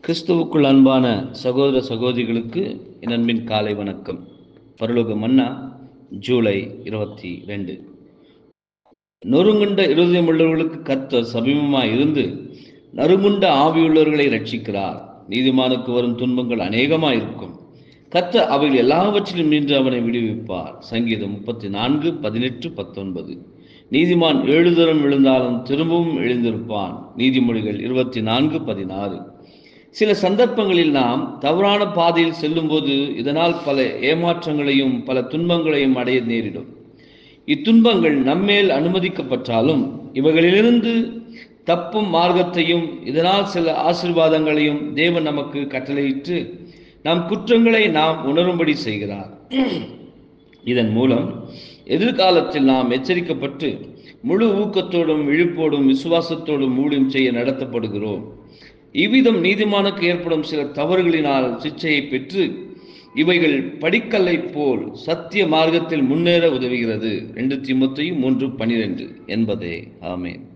கிறிஸ்துவுக்குள் அன்பான சகோதர சகோதரிகளுக்கு என் அன்பின் காலை வணக்கம் பரலோக மன்னா ஜூலை இருபத்தி ரெண்டு நொறுங்குண்ட இருதயமுள்ளவர்களுக்கு கர்த்தர் சமீபமாய் இருந்து நறுங்குண்ட ஆவியுள்ளவர்களை ரட்சிக்கிறார் நீதிமானுக்கு வரும் துன்பங்கள் அநேகமாய் இருக்கும் கர்த்தர் அவைகள் எல்லாவற்றிலும் நின்று அவனை விடுவிப்பார் சங்கீதம் முப்பத்தி நான்கு பதினெட்டு பத்தொன்பது நீதிமான் ஏழு தரம் விழுந்தாலும் திரும்பவும் எழுந்திருப்பான் நீதிமொழிகள் இருபத்தி நான்கு பதினாறு சில சந்தர்ப்பங்களில் நாம் தவறான பாதையில் செல்லும்போது இதனால் பல ஏமாற்றங்களையும் பல துன்பங்களையும் அடைய நேரிடும் இத்துன்பங்கள் நம்மேல் அனுமதிக்கப்பட்டாலும் இவைகளிலிருந்து தப்பும் மார்க்கத்தையும் இதனால் சில ஆசிர்வாதங்களையும் தேவன் நமக்கு கட்டளையிட்டு நம் குற்றங்களை நாம் உணரும்படி செய்கிறார் இதன் மூலம் எதிர்காலத்தில் நாம் எச்சரிக்கப்பட்டு முழு ஊக்கத்தோடும் விழிப்போடும் விசுவாசத்தோடும் ஊழியம் செய்ய நடத்தப்படுகிறோம் இவ்விதம் நீதிமானுக்கு ஏற்படும் சில தவறுகளினால் சிச்சையை பெற்று இவைகள் படிக்கல்லை போல் சத்திய மார்க்கத்தில் முன்னேற உதவுகிறது ரெண்டு திமுத்தையும் மூன்று பனிரெண்டு என்பதே ஆமேன்